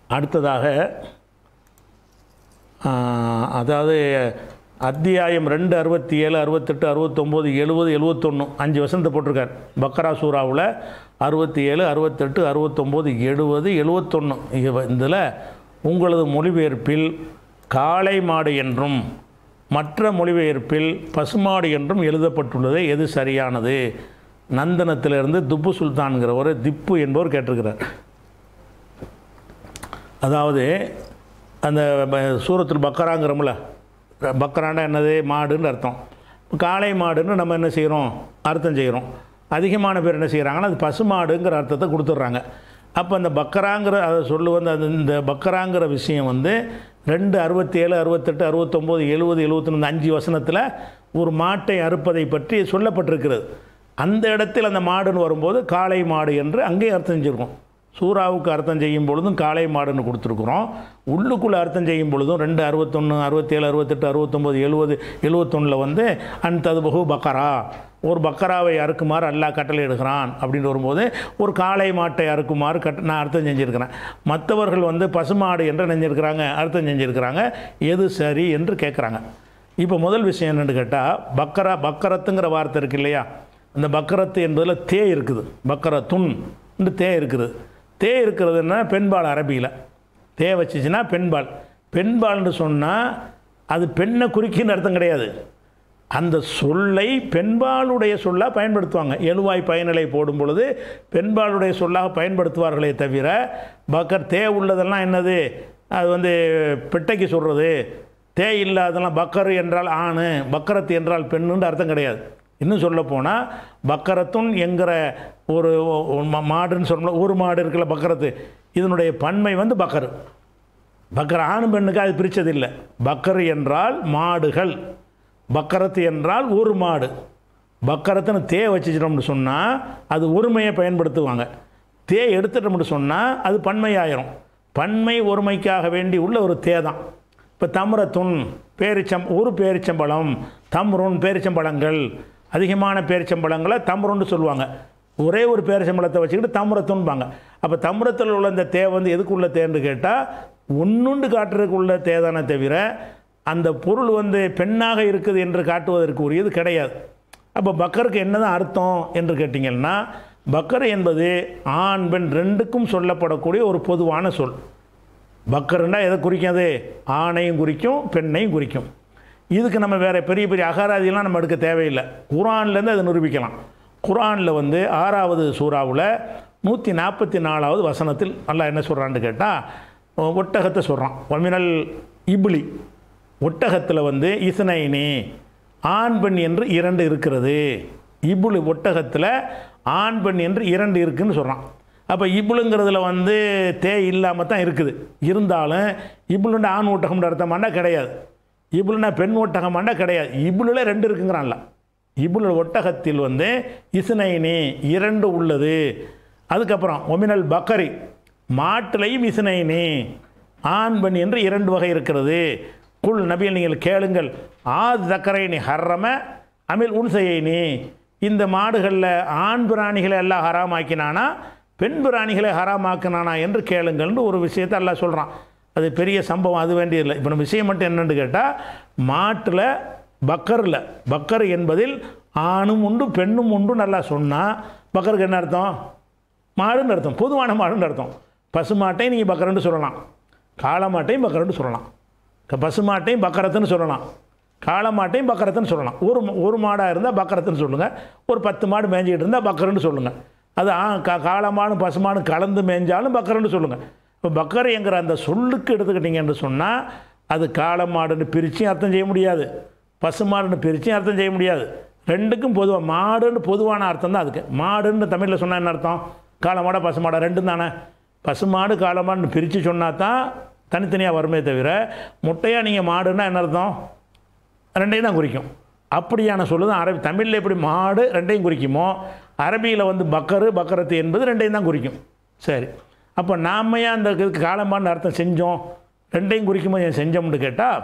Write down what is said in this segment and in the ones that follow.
அடுத்ததாக ஆ, அதாவது அத்தியாயம் ரெண்டு அறுபத்தி ஏழு அறுபத்தெட்டு அறுபத்தொம்போது எழுபது எழுபத்தொன்று அஞ்சு வசனத்தை போட்டிருக்கார் பக்கரா சூறாவில் அறுபத்தி ஏழு அறுபத்தெட்டு அறுபத்தொம்போது எழுபது எழுபத்தொன்று இதில் உங்களது மொழிபெயர்ப்பில் காளை மாடு என்றும் மற்ற மொழிபெயர்ப்பில் பசுமாடு என்றும் எழுதப்பட்டுள்ளது எது சரியானது நந்தனத்திலிருந்து துப்பு சுல்தான்கிற ஒரு திப்பு என்பவர் கேட்டிருக்கிறார் அதாவது அந்த ப- சூரத்துல் பக்கராங்கிறோம்ல பக்கராண்டா என்னது மாடுன்னு அர்த்தம் காளை மாடுன்னு நம்ம என்ன செய்கிறோம் அர்த்தம் செய்கிறோம் அதிகமான பேர் என்ன செய்கிறாங்கன்னா அது பசுமாடுங்கிற அர்த்தத்தை கொடுத்துட்றாங்க அப்போ அந்த பக்கராங்கிற அதை சொல்லு வந்து அது இந்த பக்கராங்கிற விஷயம் வந்து ரெண்டு அறுபத்தேழு அறுபத்தெட்டு அறுபத்தொம்போது எழுபது எழுபத்தொன்று அஞ்சு வசனத்தில் ஒரு மாட்டை அறுப்பதை பற்றி சொல்லப்பட்டிருக்கிறது அந்த இடத்தில் அந்த மாடுன்னு வரும்போது காளை மாடு என்று அங்கேயும் அர்த்தம் செஞ்சுருக்கோம் சூறாவுக்கு அர்த்தம் செய்யும் பொழுதும் காளை மாடுன்னு கொடுத்துருக்குறோம் உள்ளுக்குள்ளே அர்த்தம் செய்யும் பொழுதும் ரெண்டு அறுபத்தொன்று அறுபத்தேழு அறுபத்தெட்டு அறுபத்தொம்போது எழுபது எழுபத்தொன்னில் வந்து அன் தது பகு பக்கரா ஒரு பக்கராவை அறுக்குமாறு அல்லாஹ் கட்டளை எடுக்கிறான் அப்படின்னு வரும்போது ஒரு காளை மாட்டை அறுக்குமாறு கட் நான் அர்த்தம் செஞ்சுருக்கிறேன் மற்றவர்கள் வந்து பசுமாடு என்று நினைஞ்சிருக்கிறாங்க அர்த்தம் செஞ்சுருக்கிறாங்க எது சரி என்று கேட்குறாங்க இப்போ முதல் விஷயம் என்னென்னு கேட்டால் பக்கரா பக்கரத்துங்கிற வார்த்தை இருக்கு இல்லையா அந்த பக்கரத்து என்பதில் தே இருக்குது பக்கரத்துன் இந்த தே இருக்குது தே இருக்கிறதுன்னா பெண்பால் அரபியில் தே வச்சுச்சுன்னா பெண்பால் பெண்பால்னு சொன்னால் அது பெண்ணை குறிக்கின்னு அர்த்தம் கிடையாது அந்த சொல்லை பெண்பாலுடைய சொல்லாக பயன்படுத்துவாங்க எழுவாய் பயனிலை போடும் பொழுது பெண்பாலுடைய சொல்லாக பயன்படுத்துவார்களே தவிர பக்கர் தே உள்ளதெல்லாம் என்னது அது வந்து பிட்டைக்கு சொல்கிறது தே இல்லாதெல்லாம் பக்கர் என்றால் ஆணு பக்கரத்து என்றால் பெண்ணுன்ற அர்த்தம் கிடையாது இன்னும் சொல்ல போனால் பக்கரத்துன் என்கிற ஒரு ஒரு மா- மாடுன்னு சொல்லணும் ஒரு மாடு இருக்குல்ல பக்கரத்து இதனுடைய பன்மை வந்து பக்கர் பக்கர் ஆணு பெண்ணுக்கு அது பிரித்தது இல்லை பக்கர் என்றால் மாடுகள் பக்கரத்து என்றால் ஒரு மாடு பக்கரத்துன்னு தே வச்சுட்டோம்னு சொன்னால் அது ஒருமையை பயன்படுத்துவாங்க தே எடுத்துட்டோம்னு சொன்னால் அது பன்மையாயிரும் பன்மை ஒருமைக்காக வேண்டி உள்ள ஒரு தே தான் இப்போ தம்ரத்துன் பேரிச்சம் ஒரு பேரிச்சம்பழம் தம்ருன் பேரிச்சம்பழங்கள் அதிகமான பேரிச்சம்பழங்களை தம்ருன்னு சொல்லுவாங்க ஒரே ஒரு பேரிச்சம்பழத்தை வச்சுக்கிட்டு தம்ரத்துன்பாங்க அப்போ தம்ரத்தில் உள்ள இந்த தே வந்து எதுக்குள்ள தேன்னு கேட்டால் ஒன்றுண்டு காட்டுறதுக்குள்ள தேதானே தவிர அந்த பொருள் வந்து பெண்ணாக இருக்குது என்று காட்டுவதற்கு உரியது கிடையாது அப்போ பக்கருக்கு என்னதான் அர்த்தம் என்று கேட்டிங்கன்னா பக்கர் என்பது ஆண் பெண் ரெண்டுக்கும் சொல்லப்படக்கூடிய ஒரு பொதுவான சொல் பக்கருன்னா எதை குறிக்கும் அது ஆணையும் குறிக்கும் பெண்ணையும் குறிக்கும் இதுக்கு நம்ம வேறு பெரிய பெரிய அகராதியெல்லாம் நம்ம எடுக்க தேவையில்லை குரான்லேருந்து அதை நிரூபிக்கலாம் குரானில் வந்து ஆறாவது சூறாவில் நூற்றி நாற்பத்தி நாலாவது வசனத்தில் அல்லாஹ் என்ன சொல்கிறான்னு கேட்டால் ஒட்டகத்தை சொல்கிறான் ஒமினல் இப்ளி ஒட்டகத்தில் வந்து இஸ்னைனி ஆண் பெண் என்று இரண்டு இருக்கிறது இபுலு ஒட்டகத்தில் ஆண் பெண் என்று இரண்டு இருக்குன்னு சொல்கிறான் அப்போ இபுலுங்கிறதுல வந்து தே இல்லாமல் தான் இருக்குது இருந்தாலும் இபுலுன்னா ஆண் ஒட்டகம்ன்ற அர்த்தமாண்டா கிடையாது இபுலுனா பெண் ஒட்டகமாண்டா கிடையாது இபுலுல ரெண்டு இருக்குங்கிறான்ல இபுல் ஒட்டகத்தில் வந்து இசுனைனி இரண்டு உள்ளது அதுக்கப்புறம் ஒமினல் பக்கரி மாட்டிலையும் இசுனைனி ஆண் பெண் என்று இரண்டு வகை இருக்கிறது குல் நபியில் நீங்கள் கேளுங்கள் ஆத் தக்கரைனி ஹர்ரம அமில் உன்சையினி இந்த மாடுகளில் ஆண் பிராணிகளை எல்லாம் ஹராமாக்கினானா பெண் பிராணிகளை ஹராமாக்கினானா என்று கேளுங்கள்னு ஒரு விஷயத்தை எல்லாம் சொல்கிறான் அது பெரிய சம்பவம் அது வேண்டியதில்லை இப்போ நம்ம விஷயம் மட்டும் என்னன்னு கேட்டால் மாட்டில் பக்கரில் பக்கர் என்பதில் ஆணும் உண்டு பெண்ணும் உண்டு நல்லா சொன்னால் பக்கருக்கு என்ன அர்த்தம் மாடுன்னு அர்த்தம் பொதுவான மாடுன்னு அர்த்தம் பசுமாட்டையும் நீங்கள் பக்கரன்னு சொல்லலாம் காளமாட்டையும் பக்கரன்னு சொல்லலாம் க- பசுமாட்டையும் பக்கரத்துன்னு சொல்லலாம் காளமாட்டையும் பக்கரத்துன்னு சொல்லலாம் ஒரு ம- ஒரு மாடாக இருந்தால் பக்கரத்துன்னு சொல்லுங்கள் ஒரு பத்து மாடு மேய்ஞ்சிக்கிட்டு இருந்தால் பக்கரன்னு சொல்லுங்கள் அது ஆ கா காளமாடும் பசுமாடும் கலந்து மேய்ஞ்சாலும் பக்கரன்னு சொல்லுங்கள் இப்போ பக்கர் என்கிற அந்த சொல்லுக்கு எடுத்துக்கிட்டீங்கன்னு சொன்னால் அது காளமாடுன்னு பிரிச்சும் அர்த்தம் செய்ய முடியாது பசுமாடுன்னு பிரிச்சும் அர்த்தம் செய்ய முடியாது ரெண்டுக்கும் பொதுவாக மாடுன்னு பொதுவான அர்த்தம் தான் அதுக்கு மாடுன்னு தமிழில் சொன்னால் என்ன அர்த்தம் காளமாடா பசுமாடா ரெண்டும் தானே பசுமாடு காளமாடுன்னு பிரித்து சொன்னால் தான் தனித்தனியாக வருமே தவிர முட்டையாக நீங்கள் மாடுன்னா என்ன அர்த்தம் ரெண்டையும் தான் குறிக்கும் அப்படியான சொல்லு தான் அரபி தமிழில் எப்படி மாடு ரெண்டையும் குறிக்குமோ அரபியில் வந்து பக்கரு பக்கரத்து என்பது ரெண்டையும் தான் குறிக்கும் சரி அப்போ நாம ஏன் அந்த இதுக்கு காலமான்னு அர்த்தம் செஞ்சோம் ரெண்டையும் குறிக்கும்போது ஏன் செஞ்சோம்னு கேட்டால்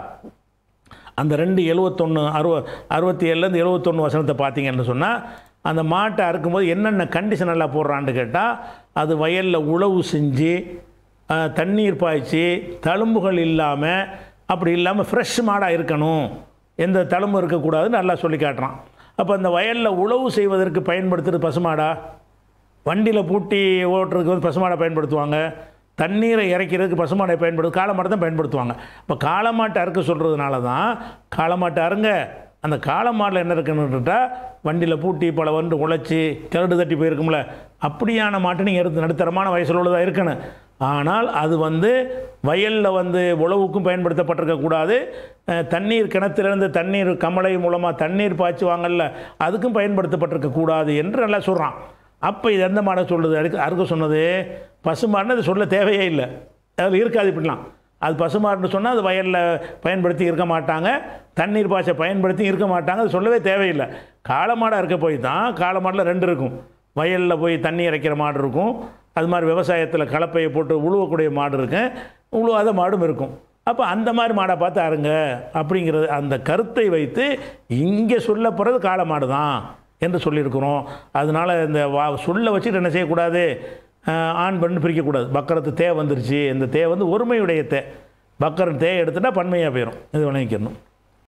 அந்த ரெண்டு எழுவத்தொன்று அறுவ அறுபத்தி ஏழுலேருந்து எழுவத்தொன்று வசனத்தை பார்த்தீங்கன்னு சொன்னால் அந்த மாட்டை அறுக்கும்போது என்னென்ன கண்டிஷன் எல்லாம் போடுறான்னு கேட்டால் அது வயலில் உழவு செஞ்சு அஹ், தண்ணீர் பாய்ச்சி தழும்புகள் இல்லாமல் அப்படி இல்லாமல் ஃப்ரெஷ் மாடாக இருக்கணும் எந்த தழும்பு இருக்கக்கூடாதுன்னு நல்லா சொல்லி காட்டுறான் அப்போ அந்த வயலில் உழவு செய்வதற்கு பயன்படுத்துறது பசுமாடா வண்டியில் பூட்டி ஓட்டுறதுக்கு வந்து பசுமாடை பயன்படுத்துவாங்க தண்ணீரை இறைக்கிறதுக்கு பசுமாடை பயன்படுத்து காளமாட்டை தான் பயன்படுத்துவாங்க இப்போ காளமாட்டை அறுக்க சொல்கிறதுனால தான் காளமாட்டை அருங்க அந்த காளமாட்டில் என்ன இருக்குன்னுட்டா வண்டியில் பூட்டி பல வந்து உழைச்சி கிரடு தட்டி போயிருக்கும்ல அப்படியான மாட்டு நீங்கள் எடுத்து நடுத்தரமான வயசில் உள்ளதாக இருக்கணும் ஆனால் அது வந்து வயலில் வந்து உழவுக்கும் பயன்படுத்தப்பட்டிருக்கக்கூடாது அஹ், தண்ணீர் கிணத்திலிருந்து தண்ணீர் கமலை மூலமாக தண்ணீர் பாய்ச்சுவாங்கல்ல அதுக்கும் பயன்படுத்தப்பட்டிருக்கக்கூடாது என்று நல்லா சொல்கிறான் அப்போ இது எந்த மாடை சொல்லுது அறுக்க அறுக்க சொன்னது பசுமாடுன்னு அது சொல்ல தேவையே இல்லை அதில் இருக்காது இப்படிலாம் அது பசுமாடுன்னு சொன்னால் அது வயலில் பயன்படுத்தி இருக்க மாட்டாங்க தண்ணீர் பாய்ச்ச பயன்படுத்தி இருக்க மாட்டாங்க அது சொல்லவே தேவையில்லை காளமாடாக இருக்க போய் தான் காளமாடில் ரெண்டு இருக்கும் வயலில் போய் தண்ணி இறைக்கிற மாடு இருக்கும் அது மாதிரி விவசாயத்தில் கலப்பையை போட்டு உழுவக்கூடிய மாடு இருக்கும் உழுவாத மாடும் இருக்கும் அப்போ அந்த மாதிரி மாடை பார்த்து அருங்க அப்படிங்கிறது அந்த கருத்தை வைத்து இங்கே சொல்லப்படுறது காளை மாடு தான் என்று சொல்லியிருக்கிறோம் அதனால் இந்த வா சொல்ல வச்சுட்டு என்ன செய்யக்கூடாது ஆஹ், ஆண் பெண் பிரிக்கக்கூடாது பக்கரத்து தே வந்துருச்சு இந்த தே வந்து ஒருமையுடைய தே பக்கரன் தே எடுத்துட்டா பன்மையாக போயிடும் இது விளங்கிக்கணும்